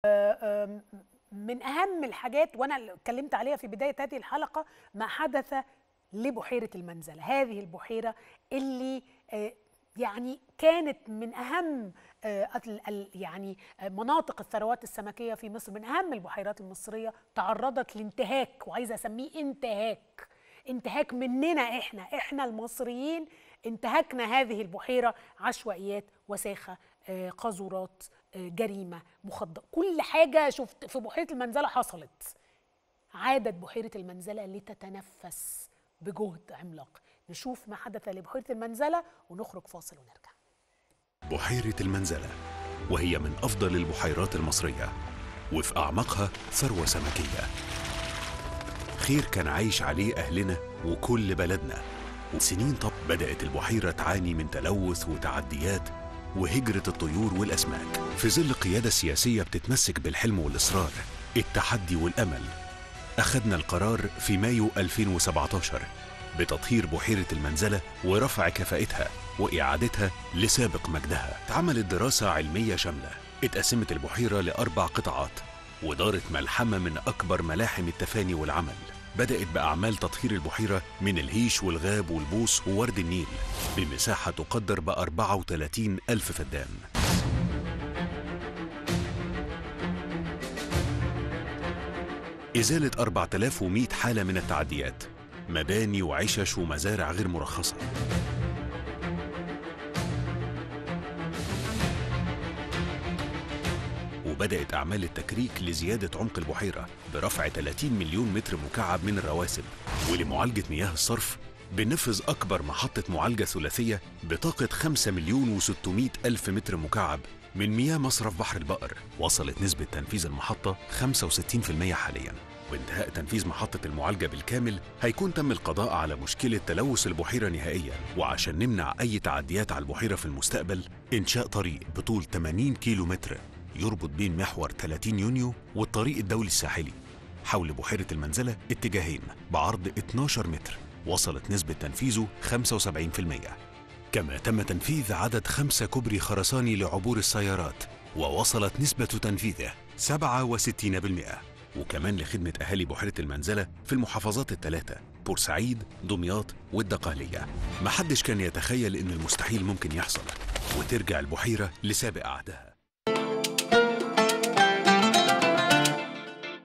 من اهم الحاجات وانا اتكلمت عليها في بدايه هذه الحلقه ما حدث لبحيره المنزله هذه البحيره اللي يعني كانت من اهم يعني مناطق الثروات السمكيه في مصر من اهم البحيرات المصريه تعرضت لانتهاك وعايزه اسميه انتهاك انتهاك مننا احنا احنا المصريين انتهكنا هذه البحيره عشوائيات وساخه قاذورات جريمه مخدر كل حاجه شفت في بحيره المنزله حصلت عادت بحيره المنزله لتتنفس بجهد عملاق نشوف ما حدث لبحيره المنزله ونخرج فاصل ونرجع بحيره المنزله وهي من افضل البحيرات المصريه وفي اعماقها ثروه سمكيه خير كان عايش عليه اهلنا وكل بلدنا وسنين طب بدات البحيره تعاني من تلوث وتعديات وهجرة الطيور والأسماك في ظل قيادة سياسية بتتمسك بالحلم والإصرار التحدي والأمل أخذنا القرار في مايو 2017 بتطهير بحيرة المنزلة ورفع كفاءتها وإعادتها لسابق مجدها اتعملت دراسة علمية شاملة اتقسمت البحيرة لأربع قطاعات ودارت ملحمة من أكبر ملاحم التفاني والعمل بدأت بأعمال تطهير البحيرة من الهيش والغاب والبوص وورد النيل بمساحة تقدر ب 34 ألف فدان إزالة 4100 حالة من التعديات مباني وعشش ومزارع غير مرخصة وبدأت أعمال التكريك لزيادة عمق البحيرة برفع 30 مليون متر مكعب من الرواسب ولمعالجة مياه الصرف بنفذ أكبر محطة معالجة ثلاثية بطاقة 5 مليون و600 ألف متر مكعب من مياه مصرف بحر البقر وصلت نسبة تنفيذ المحطة 65% حالياً وانتهاء تنفيذ محطة المعالجة بالكامل هيكون تم القضاء على مشكلة تلوث البحيرة نهائياً وعشان نمنع أي تعديات على البحيرة في المستقبل إنشاء طريق بطول 80 كيلو متر يربط بين محور 30 يونيو والطريق الدولي الساحلي حول بحيرة المنزلة اتجاهين بعرض 12 متر وصلت نسبة تنفيذه 75% كما تم تنفيذ عدد خمسة كوبري خرساني لعبور السيارات ووصلت نسبة تنفيذه 67% وكمان لخدمة أهالي بحيرة المنزلة في المحافظات الثلاثة بورسعيد، دمياط والدقهلية محدش كان يتخيل إن المستحيل ممكن يحصل وترجع البحيرة لسابق عهدها